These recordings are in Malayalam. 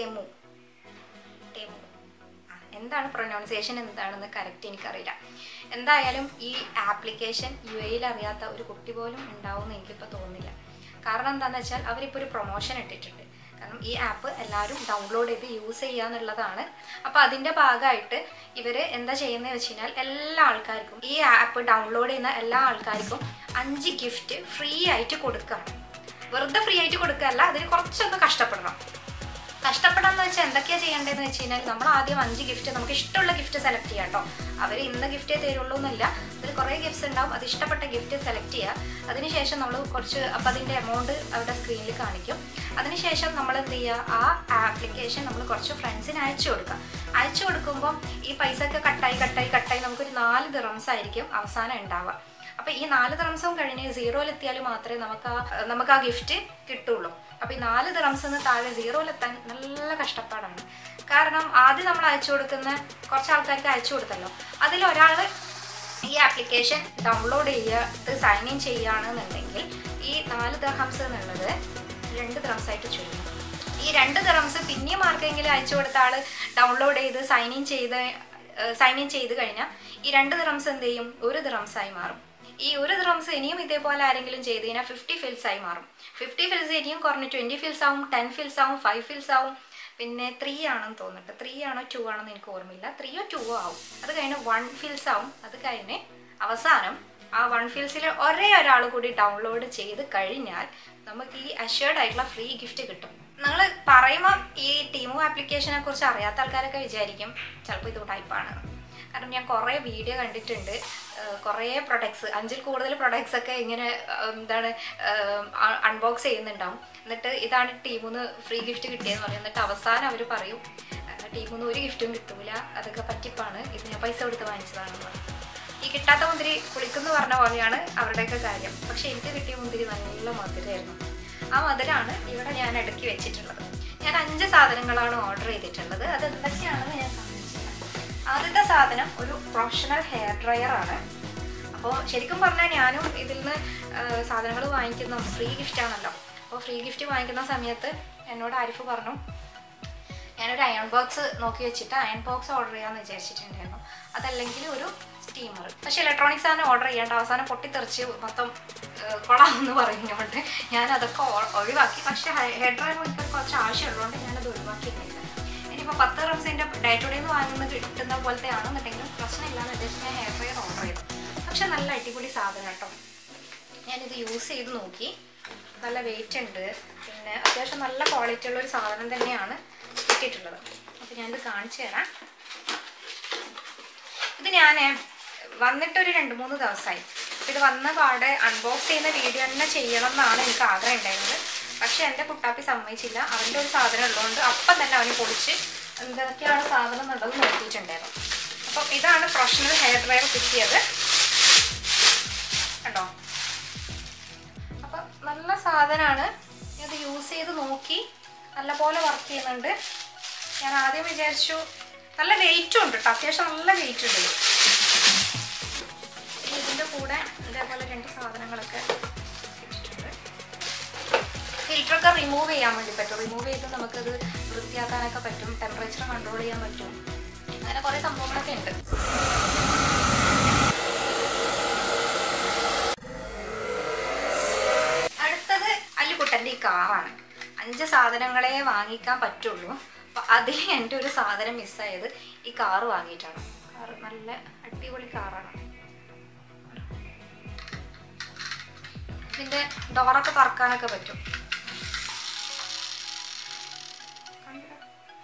ടെമു ടെമു ആ, എന്താണ് പ്രൊനൗൺസിയേഷൻ എന്താണെന്ന് കറക്റ്റ് എനിക്കറിയില്ല എന്തായാലും ഈ ആപ്ലിക്കേഷൻ യു എയിൽ അറിയാത്ത ഒരു കുട്ടി പോലും ഉണ്ടാവുമെന്ന് എനിക്കിപ്പോൾ തോന്നുന്നില്ല കാരണം എന്താണെന്ന് വെച്ചാൽ അവരിപ്പോൾ ഒരു പ്രൊമോഷൻ ഇട്ടിട്ടുണ്ട് കാരണം ഈ ആപ്പ് എല്ലാവരും ഡൗൺലോഡ് ചെയ്ത് യൂസ് ചെയ്യുക എന്നുള്ളതാണ് അപ്പോൾ അതിൻ്റെ ഭാഗമായിട്ട് ഇവർ എന്താ ചെയ്യുന്നത് വെച്ച് കഴിഞ്ഞാൽ എല്ലാ ആൾക്കാർക്കും ഈ ആപ്പ് ഡൗൺലോഡ് ചെയ്യുന്ന എല്ലാ ആൾക്കാർക്കും അഞ്ച് ഗിഫ്റ്റ് ഫ്രീ ആയിട്ട് കൊടുക്കുകയാണ് വെറുതെ ഫ്രീ ആയിട്ട് കൊടുക്കുകയല്ല അതിന് കുറച്ചൊന്ന് കഷ്ടപ്പെടണം കഷ്ടപ്പെടാന്ന് വെച്ചാൽ എന്തൊക്കെയാ ചെയ്യേണ്ടതെന്ന് വെച്ച് കഴിഞ്ഞാൽ നമ്മൾ ആദ്യം അഞ്ച് ഗിഫ്റ്റ് നമുക്ക് ഇഷ്ടമുള്ള ഗിഫ്റ്റ് സെലക്ട് ചെയ്യാം കേട്ടോ അവർ ഇന്ന ഗിഫ്റ്റേ തരുള്ളൂ എന്നില്ല അതിൽ കുറേ ഗിഫ്റ്റ്സ് ഉണ്ടാവും അത് ഇഷ്ടപ്പെട്ട ഗിഫ്റ്റ് സെലക്ട് ചെയ്യുക അതിനുശേഷം നമ്മൾ കുറച്ച് അപ്പം അതിൻ്റെ എമൗണ്ട് അവിടെ സ്ക്രീനിൽ കാണിക്കും അതിനുശേഷം നമ്മൾ എന്ത് ചെയ്യുക ആ ആപ്ലിക്കേഷൻ നമ്മൾ കുറച്ച് ഫ്രണ്ട്സിന് അയച്ചു കൊടുക്കുക അയച്ചു കൊടുക്കുമ്പോൾ ഈ പൈസ ഒക്കെ കട്ടായി കട്ടായി കട്ടായി നമുക്കൊരു നാല് ദിറംസ് ആയിരിക്കും അവസാനം ഉണ്ടാവുക അപ്പൊ ഈ നാല് ദിറംസും കഴിഞ്ഞ് സീറോയിലെത്തിയാൽ മാത്രമേ നമുക്ക് ആ നമുക്ക് ആ ഗിഫ്റ്റ് കിട്ടുള്ളൂ അപ്പൊ ഈ നാല് ദിറംസിന്ന് താഴെ സീറോയിലെത്താൻ നല്ല കഷ്ടപ്പാടാണ് കാരണം ആദ്യം നമ്മൾ അയച്ചു കൊടുക്കുന്ന കുറച്ച് ആൾക്കാർക്ക് അയച്ചു കൊടുത്തല്ലോ അതിൽ ഒരാൾ ഈ ആപ്ലിക്കേഷൻ ഡൗൺലോഡ് ചെയ്യുക ഇത് സൈൻ ഇൻ ചെയ്യുകയാണെന്നുണ്ടെങ്കിൽ ഈ നാല് ദർഹംസ് എന്നുള്ളത് രണ്ട് ദിറംസ് ആയിട്ട് ചുരുങ്ങും ഈ രണ്ട് ദിറംസ് പിന്നെയും ആർക്കെങ്കിലും അയച്ചു കൊടുത്ത ആൾ ഡൗൺലോഡ് ചെയ്ത് സൈൻ ഇൻ ചെയ്ത് സൈൻ ഇൻ ചെയ്ത് കഴിഞ്ഞാൽ ഈ രണ്ട് ദിറംസ് എന്ത് ചെയ്യും ഒരു ദിറംസ് ആയി മാറും ഈ ഒരു ദിറംസ് ഇനിയും ഇതേപോലെ ആരെങ്കിലും ചെയ്ത് കഴിഞ്ഞാൽ ഫിഫ്റ്റി ഫിൽസ് ആയി മാറും ഫിഫ്റ്റി ഫിൽസ് ഇനിയും കുറഞ്ഞ് ട്വൻറ്റി ഫിൽസ് ആവും ടെൻ ഫിൽസ് ആവും ഫൈവ് ഫിൽസ് ആവും പിന്നെ ത്രീ ആണെന്ന് തോന്നുന്നുണ്ട് ത്രീ ആണോ ടു ആണോ എനിക്ക് ഓർമ്മയില്ല ത്രീയോ ടുവോ ആവും അത് കഴിഞ്ഞ് വൺ ഫിൽസ് ആവും അത് കഴിഞ്ഞ് അവസാനം ആ വൺ ഫിൽസിൽ ഒരേ ഒരാൾ കൂടി ഡൗൺലോഡ് ചെയ്ത് കഴിഞ്ഞാൽ നമുക്ക് ഈ അഷ്വേർഡ് ആയിട്ടുള്ള ഫ്രീ ഗിഫ്റ്റ് കിട്ടും നിങ്ങൾ പറയുമ്പോൾ ഈ ടീമു ആപ്ലിക്കേഷനെ കുറിച്ച് അറിയാത്ത ആൾക്കാരൊക്കെ വിചാരിക്കും ചിലപ്പോൾ ഇത് ടൈപ്പാണ് കാരണം ഞാൻ കുറേ വീഡിയോ കണ്ടിട്ടുണ്ട് ഏഹ് കുറേ പ്രൊഡക്ട്സ് അഞ്ചിൽ കൂടുതൽ പ്രൊഡക്ട്സ് ഒക്കെ ഇങ്ങനെ ഏഹ് എന്താണ് അൺബോക്സ് ചെയ്യുന്നുണ്ടാവും എന്നിട്ട് ഇതാണ് ടീമിന്ന് ഫ്രീ ഗിഫ്റ്റ് കിട്ടിയെന്ന് പറയും എന്നിട്ട് അവസാനം അവർ പറയും ടീമിന്ന് ഒരു ഗിഫ്റ്റും കിട്ടൂല അതൊക്കെ പറ്റിപ്പാണ് ഇത് ഞാൻ പൈസ കൊടുത്ത് വാങ്ങിച്ചതാണെന്ന് പറയും ഈ കിട്ടാത്ത മുന്തിരി കുളിക്കുന്നു പറഞ്ഞ പോലെയാണ് അവരുടെയൊക്കെ കാര്യം പക്ഷെ എനിക്ക് കിട്ടിയ മുന്തിരി നല്ല മധുരമായിരുന്നു ആ മധുരമാണ് ഇവിടെ ഞാൻ അടുക്കി വെച്ചിട്ടുള്ളത് ഞാൻ അഞ്ച് സാധനങ്ങളാണ് ഓർഡർ ചെയ്തിട്ടുള്ളത് അത് എന്തൊക്കെയാണെന്ന് ഞാൻ കാണിച്ചു തരാം. ആദ്യത്തെ സാധനം ഒരു പ്രൊഫഷണൽ ഹെയർ ഡ്രയർ ആണ് അപ്പോൾ ശരിക്കും പറഞ്ഞാൽ ഞാനും ഇതിൽ നിന്ന് സാധനങ്ങൾ വാങ്ങിക്കുന്ന ഫ്രീ ഗിഫ്റ്റ് ആണല്ലോ അപ്പോൾ ഫ്രീ ഗിഫ്റ്റ് വാങ്ങിക്കുന്ന സമയത്ത് എന്നോട് ആരിഫ് പറഞ്ഞു ഞാനൊരു അയൺ ബോക്സ് നോക്കി വെച്ചിട്ട് അയൺ ബോക്സ് ഓർഡർ ചെയ്യാമെന്ന് വിചാരിച്ചിട്ടുണ്ടായിരുന്നു അതല്ലെങ്കിൽ ഒരു സ്റ്റീമർ പക്ഷെ ഇലക്ട്രോണിക് സാധനം ഓർഡർ ചെയ്യേണ്ട അവസാനം പൊട്ടിത്തെറിച്ച് മൊത്തം കൊള്ളാമെന്ന് പറയുന്നതുകൊണ്ട് ഞാൻ അതൊക്കെ ഒ- ഒഴിവാക്കി പക്ഷെ ഹെയർ ഡ്രയർ എനിക്ക് കുറച്ച് ആവശ്യമുള്ളതുകൊണ്ട് ഞാനത് ഒഴിവാക്കിയിട്ടില്ല ഇനിയിപ്പോൾ പത്ത് റംസിൻ്റെ ഡയറ്റോടെ നിന്ന് വാങ്ങുന്ന കിട്ടുന്ന പോലത്തെ ആണെന്നുണ്ടെങ്കിലും പ്രശ്നമില്ലാന്ന് ഉദ്ദേശിച്ച് ഞാൻ ഹെയർ ഡ്രയർ ഓർഡർ ചെയ്തു പക്ഷെ നല്ല അടിപൊളി സാധനം കേട്ടോ ഞാനിത് യൂസ് ചെയ്ത് നോക്കി നല്ല വെയിറ്റ് ഉണ്ട് പിന്നെ അത്യാവശ്യം നല്ല ക്വാളിറ്റി ഉള്ള ഒരു സാധനം തന്നെയാണ് കിട്ടിയിട്ടുള്ളത് അപ്പോൾ ഞാനിത് കാണിച്ചു തരാം ഇത് ഞാൻ വന്നിട്ടൊരു രണ്ട് മൂന്ന് ദിവസമായി അപ്പോൾ ഇത് വന്ന പാടെ അൺബോക്സ് ചെയ്യുന്ന വീഡിയോ തന്നെ ചെയ്യണം എന്നാണ് എനിക്ക് ആഗ്രഹം ഉണ്ടായിരുന്നത് പക്ഷെ എൻ്റെ കുട്ടാപ്പി സമ്മതിച്ചില്ല അവൻ്റെ ഒരു സാധനം ഉള്ളതുകൊണ്ട് അപ്പം തന്നെ അവന് പൊളിച്ച് എന്തൊക്കെയാണ് സാധനം എന്നുള്ളത് നോക്കിയിട്ടുണ്ടായിരുന്നു അപ്പം ഇതാണ് പ്രൊഫഷണൽ ഹെയർ ഡ്രയർ കിട്ടിയത് കണ്ടോ അപ്പം നല്ല സാധനമാണ് ഇത് യൂസ് ചെയ്ത് നോക്കി നല്ലപോലെ വർക്ക് ചെയ്യുന്നുണ്ട് ഞാൻ ആദ്യം വിചാരിച്ചു നല്ല വെയിറ്റും ഉണ്ട് കേട്ടോ അത്യാവശ്യം നല്ല വെയിറ്റ് ഉണ്ട് ഇത്. ഇനി ഇതിൻ്റെ കൂടെ ഇതേപോലെ രണ്ട് സാധനങ്ങളൊക്കെ ഇട്ടിട്ടുണ്ട് ഫിൽറ്ററൊക്കെ റിമൂവ് ചെയ്യാൻ വേണ്ടി പറ്റും റിമൂവ് ചെയ്ത് നമുക്കത് വൃത്തിയാക്കാനൊക്കെ പറ്റും ടെമ്പറേച്ചർ കൺട്രോൾ ചെയ്യാൻ പറ്റും അങ്ങനെ കുറേ സംഭവങ്ങളൊക്കെ ഉണ്ട് അടുത്തത് അല്ലുകുട്ടൻ്റെ ഈ കാറാണ് അഞ്ച് സാധനങ്ങളെ വാങ്ങിക്കാൻ പറ്റുള്ളൂ അപ്പൊ അതിൽ എൻ്റെ ഒരു സാധനം മിസ്സായത് ഈ കാറ് വാങ്ങിയിട്ടാണ് കാറ് നല്ല അടിപൊളി കാറാണ് ഇതിന്റെ ഡോറൊക്കെ തുറക്കാനൊക്കെ പറ്റും കണ്ടില്ലേ?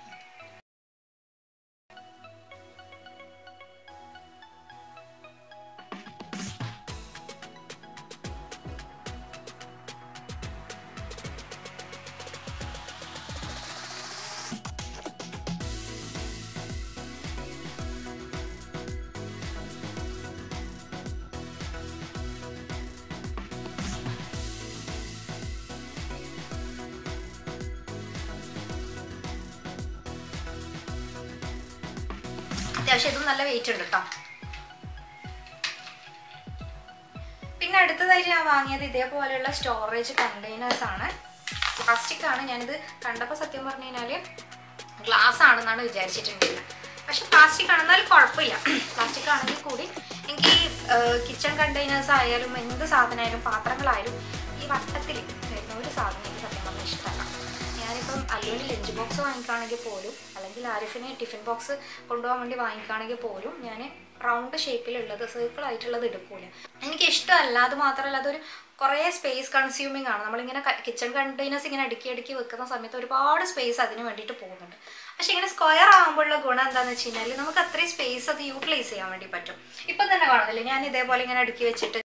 അത്യാവശ്യം ഇതും നല്ല വെയിറ്റ് ഉണ്ട് കേട്ടോ പിന്നെ അടുത്തതായിട്ട് ഞാൻ വാങ്ങിയത് ഇതേപോലെയുള്ള സ്റ്റോറേജ് കണ്ടെയ്നേഴ്സ് ആണ് പ്ലാസ്റ്റിക് ആണ് ഞാനിത് കണ്ടപ്പോൾ സത്യം പറഞ്ഞു കഴിഞ്ഞാൽ ഗ്ലാസ് ആണെന്നാണ് വിചാരിച്ചിട്ടുണ്ടായിരുന്നത് പക്ഷെ പ്ലാസ്റ്റിക് ആണെന്നാൽ കുഴപ്പമില്ല പ്ലാസ്റ്റിക് ആണെങ്കിൽ കൂടി എനിക്ക് കിച്ചൺ കണ്ടെയ്നേഴ്സ് ആയാലും എന്ത് സാധനമായാലും പാത്രങ്ങളായാലും ഈ വട്ടത്തിൽ വരുന്ന ഒരു സാധനം എനിക്ക് സത്യം പറഞ്ഞാൽ ഇഷ്ടമല്ല ഞാനിപ്പം അല്ലെങ്കിൽ ലഞ്ച് ബോക്സ് വാങ്ങിക്കുകയാണെങ്കിൽ പോലും അല്ലെങ്കിൽ ആരിഫിന് ടിഫിൻ ബോക്സ് കൊണ്ടുപോകാൻ വേണ്ടി വാങ്ങിക്കുകയാണെങ്കിൽ പോലും ഞാൻ റൗണ്ട് ഷേപ്പിലുള്ളത് സർക്കിൾ ആയിട്ടുള്ളത് എടുക്കൂല എനിക്ക് ഇഷ്ടമല്ല അത് മാത്രമല്ല അതൊരു കുറേ സ്പേസ് കൺസ്യൂമിങ് ആണ് നമ്മളിങ്ങനെ കിച്ചൺ കണ്ടെയ്നേഴ്സ് ഇങ്ങനെ അടുക്കി അടുക്കി വെക്കുന്ന സമയത്ത് ഒരുപാട് സ്പേസ് അതിന് വേണ്ടിയിട്ട് പോകുന്നുണ്ട് പക്ഷെ ഇങ്ങനെ സ്ക്വയർ ആകുമ്പോഴുള്ള ഗുണം എന്താണെന്ന് വെച്ച് കഴിഞ്ഞാൽ നമുക്ക് അത്രയും സ്പേസ് അത് യൂട്ടിലൈസ് ചെയ്യാൻ വേണ്ടി പറ്റും ഇപ്പം തന്നെ കാണുന്നില്ലേ ഞാൻ ഇതേപോലെ ഇങ്ങനെ അടുക്കി വെച്ചിട്ട്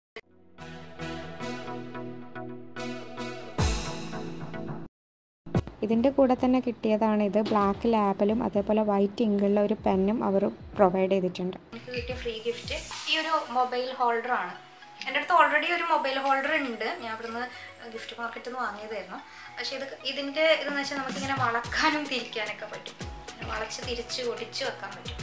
ഇതിൻ്റെ കൂടെ തന്നെ കിട്ടിയതാണ് ഇത് ബ്ലാക്ക് ലാബലും അതേപോലെ വൈറ്റ് ഇങ്കുള്ള ഒരു പെന്നും അവർ പ്രൊവൈഡ് ചെയ്തിട്ടുണ്ട് എനിക്ക് കിട്ടിയ ഫ്രീ ഗിഫ്റ്റ് ഈ ഒരു മൊബൈൽ ഹോൾഡർ ആണ് എൻ്റെ അടുത്ത് ഓൾറെഡി ഒരു മൊബൈൽ ഹോൾഡർ ഉണ്ട് ഞാൻ ഇവിടുന്ന് ഗിഫ്റ്റ് മാർക്കറ്റിൽ നിന്ന് വാങ്ങിയതായിരുന്നു പക്ഷേ ഇത് ഇതിൻ്റെ ഇതെന്ന് വെച്ചാൽ നമുക്കിങ്ങനെ വളക്കാനും തിരിക്കാനൊക്കെ പറ്റും ഇങ്ങനെ വളച്ച് തിരിച്ച് ഒടിച്ച് വെക്കാൻ പറ്റും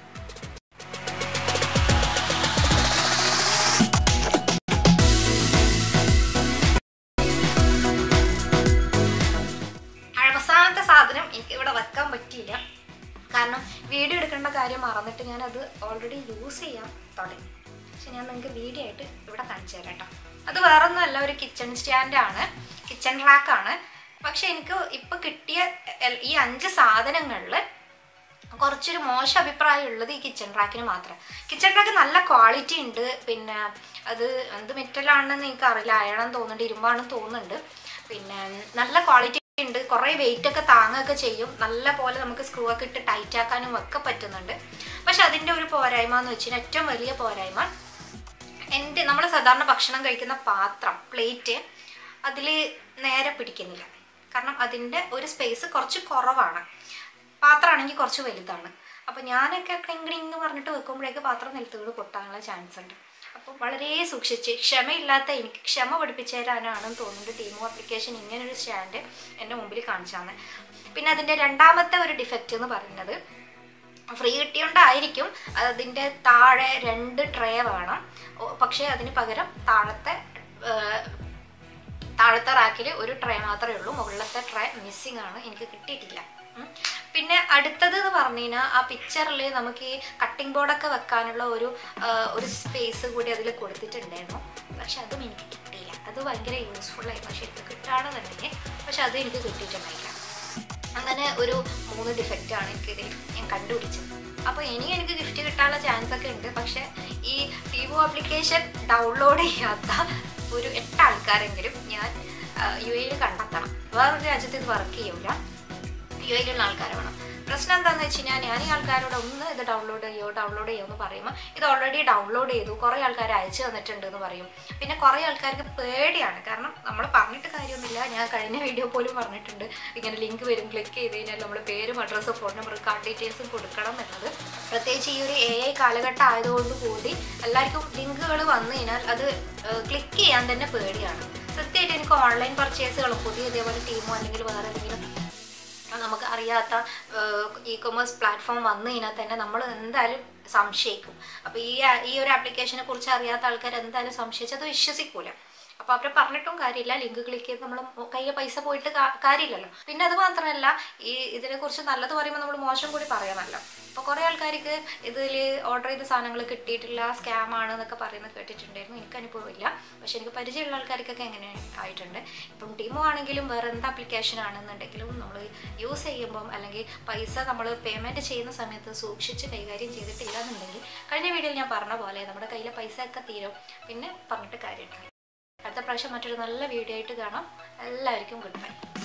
അവസാനത്തെ സാധനം എനിക്ക് ഇവിടെ വെക്കാൻ പറ്റിയില്ല കാരണം വീഡിയോ എടുക്കേണ്ട കാര്യം മറന്നിട്ട് ഞാനത് ഓൾറെഡി യൂസ് ചെയ്യാൻ തുടങ്ങി പക്ഷെ ഞാൻ നിങ്ങൾക്ക് വീഡിയോ ആയിട്ട് ഇവിടെ കാണിച്ചു തരാം കേട്ടോ അത് വേറൊന്നുമല്ല ഒരു കിച്ചൺ സ്റ്റാൻഡാണ് കിച്ചൺ റാക്കാണ് പക്ഷെ എനിക്ക് ഇപ്പം കിട്ടിയ എൽ- ഈ അഞ്ച് സാധനങ്ങളിൽ കുറച്ചൊരു മോശം അഭിപ്രായം ഉള്ളത് ഈ കിച്ചൺ റാക്കിന് മാത്രം കിച്ചൺ റാക്ക് നല്ല ക്വാളിറ്റി ഉണ്ട് പിന്നെ അത് എന്ത് മെറ്റലാണെന്ന് എനിക്ക് അറിയില്ല അയണം തോന്നുന്നുണ്ട് ഇരുമ്പാണെന്ന് തോന്നുന്നുണ്ട് പിന്നെ നല്ല ക്വാളിറ്റി ഉണ്ട് കുറേ വെയിറ്റ് ഒക്കെ താങ്ങുകയൊക്കെ ചെയ്യും നല്ല പോലെ നമുക്ക് സ്ക്രൂ ഒക്കെ ഇട്ട് ടൈറ്റ് ആക്കാനും ഒക്കെ പറ്റുന്നുണ്ട് പക്ഷെ അതിൻ്റെ ഒരു പോരായ്മ എന്ന് വെച്ചാൽ ഏറ്റവും വലിയ പോരായ്മ എൻ്റെ നമ്മൾ സാധാരണ ഭക്ഷണം കഴിക്കുന്ന പാത്രം പ്ലേറ്റ് അതിൽ നേരെ പിടിക്കുന്നില്ല കാരണം അതിൻ്റെ ഒരു സ്പേസ് കുറച്ച് കുറവാണ് പാത്രമാണെങ്കിൽ കുറച്ച് വലുതാണ് അപ്പോൾ ഞാനൊക്കെ ക്ലിങ് പറഞ്ഞിട്ട് വെക്കുമ്പോഴേക്ക് പാത്രം നിലത്ത് വീട് പൊട്ടാനുള്ള ചാൻസ് ഉണ്ട് അപ്പോൾ വളരെ സൂക്ഷിച്ച് ക്ഷമയില്ലാത്ത എനിക്ക് ക്ഷമ പഠിപ്പിച്ചു തരാനാണെന്ന് തോന്നുന്നുണ്ട് ടീമോ ആപ്ലിക്കേഷൻ ഇങ്ങനൊരു സ്റ്റാൻഡ് എൻ്റെ മുമ്പിൽ കാണിച്ചു തന്നെ പിന്നെ അതിൻ്റെ രണ്ടാമത്തെ ഒരു ഡിഫക്റ്റ് എന്ന് പറയുന്നത് ഫ്രീ കിട്ടിയോണ്ടായിരിക്കും അതിൻ്റെ താഴെ രണ്ട് ട്രേ വേണം ഓ, പക്ഷേ അതിന് പകരം താഴത്തെ ആ, താഴത്തെ റാക്കിൽ ഒരു ട്രേ മാത്രമേ ഉള്ളൂ മുകളിലത്തെ ട്രേ മിസ്സിംഗ് ആണ് എനിക്ക് കിട്ടിയിട്ടില്ല ഉം. പിന്നെ അടുത്തത് എന്ന് പറഞ്ഞു കഴിഞ്ഞാൽ ആ പിക്ചറിൽ നമുക്ക് ഈ കട്ടിംഗ് ബോർഡൊക്കെ വെക്കാനുള്ള ഒരു ആ, ഒരു സ്പേസ് കൂടി അതിൽ കൊടുത്തിട്ടുണ്ടായിരുന്നു പക്ഷെ അതും എനിക്ക് കിട്ടിയില്ല അത് ഭയങ്കര യൂസ്ഫുൾ ആയിരുന്നു പക്ഷെ എനിക്ക് കിട്ടുകയാണെന്നുണ്ടെങ്കിൽ പക്ഷെ അത് എനിക്ക് കിട്ടിയിട്ടുണ്ടായില്ല അങ്ങനെ ഒരു മൂന്ന് ഡിഫക്റ്റാണ് എനിക്ക് ഇതിൽ ഞാൻ കണ്ടുപിടിച്ചത് അപ്പോൾ ഇനി എനിക്ക് ഗിഫ്റ്റ് കിട്ടാനുള്ള ചാൻസ് ഒക്കെ ഉണ്ട് പക്ഷേ ഈ ടീവോ ആപ്ലിക്കേഷൻ ഡൗൺലോഡ് ചെയ്യാത്ത ഒരു എട്ട് ആൾക്കാരെങ്കിലും ഞാൻ യു എയിൽ കണ്ടെത്തണം വേറൊരു രാജ്യത്ത് ഇത് വർക്ക് ചെയ്യൂല യു എയിലുള്ള ആൾക്കാർ വേണം പ്രശ്നം എന്താണെന്ന് വെച്ച് കഴിഞ്ഞാൽ ഞാൻ ഈ ആൾക്കാരോട് ഒന്ന് ഇത് ഡൗൺലോഡ് ചെയ്യോ ഡൗൺലോഡ് ചെയ്യോ എന്ന് പറയുമ്പോൾ ഇത് ഓൾറെഡി ഡൗൺലോഡ് ചെയ്തു കുറേ ആൾക്കാർ അയച്ചു തന്നിട്ടുണ്ട് എന്ന് പറയും പിന്നെ കുറേ ആൾക്കാർക്ക് പേടിയാണ് കാരണം നമ്മൾ പറഞ്ഞിട്ട് കാര്യമൊന്നുമില്ല ഞാൻ കഴിഞ്ഞ വീഡിയോ പോലും പറഞ്ഞിട്ടുണ്ട് ഇങ്ങനെ ലിങ്ക് വരും ക്ലിക്ക് ചെയ്ത് കഴിഞ്ഞാൽ നമ്മൾ പേരും അഡ്രസ്സും ഫോൺ നമ്പർ കാർഡ് ഡീറ്റെയിൽസും കൊടുക്കണം എന്നത് പ്രത്യേകിച്ച് ഈ ഒരു എ ഐ കാലഘട്ടം ആയതുകൊണ്ട് കൂടി എല്ലാവർക്കും ലിങ്കുകൾ വന്നു കഴിഞ്ഞാൽ അത് ക്ലിക്ക് ചെയ്യാൻ തന്നെ പേടിയാണ് സത്യമായിട്ട് എനിക്ക് ഓൺലൈൻ പർച്ചേസുകളും പുതിയ ഇതേപോലെ ടീമോ അല്ലെങ്കിൽ വേറെ എന്തെങ്കിലും നമുക്ക് അറിയാത്ത ഇ കൊമേഴ്സ് പ്ലാറ്റ്ഫോം വന്നു കഴിഞ്ഞാൽ തന്നെ നമ്മൾ എന്തായാലും സംശയിക്കും അപ്പോൾ ഈ ആ- ഈ ഒരു ആപ്ലിക്കേഷനെ കുറിച്ച് അറിയാത്ത ആൾക്കാർ എന്തായാലും സംശയിച്ച് അത് വിശ്വസിക്കൂല അപ്പോൾ അവരെ പറഞ്ഞിട്ടും കാര്യമില്ല ലിങ്ക് ക്ലിക്ക് ചെയ്ത് നമ്മൾ കയ്യിൽ പൈസ പോയിട്ട് കാ- കാര്യമില്ലല്ലോ പിന്നെ അത് മാത്രമല്ല ഈ ഇതിനെക്കുറിച്ച് നല്ലത് പറയുമ്പോൾ നമ്മൾ മോശം കൂടി പറയണമല്ലോ അപ്പോൾ കുറേ ആൾക്കാർക്ക് ഇതിൽ ഓർഡർ ചെയ്ത സാധനങ്ങൾ കിട്ടിയിട്ടില്ല സ്കാം ആണ് എന്നൊക്കെ പറയുന്നത് കേട്ടിട്ടുണ്ടായിരുന്നു എനിക്ക് അനുഭവമില്ല പക്ഷെ എനിക്ക് പരിചയമുള്ള ആൾക്കാർക്കൊക്കെ എങ്ങനെ ആയിട്ടുണ്ട് ഇപ്പം ടീമോ ആണെങ്കിലും വേറെ എന്ത് ആപ്ലിക്കേഷൻ ആണെന്നുണ്ടെങ്കിലും നമ്മൾ യൂസ് ചെയ്യുമ്പം അല്ലെങ്കിൽ പൈസ നമ്മൾ പേയ്മെൻറ്റ് ചെയ്യുന്ന സമയത്ത് സൂക്ഷിച്ച് കൈകാര്യം ചെയ്തിട്ടില്ല എന്നുണ്ടെങ്കിൽ കഴിഞ്ഞ വീഡിയോയിൽ ഞാൻ പറഞ്ഞ പോലെ നമ്മുടെ കയ്യിലെ പൈസ ഒക്കെ തീരും പിന്നെ പറഞ്ഞിട്ട് കാര്യമുണ്ടായി അടുത്ത പ്രാവശ്യം മറ്റൊരു നല്ല വീഡിയോ ആയിട്ട് കാണാം എല്ലാവർക്കും ഗുഡ് ബൈ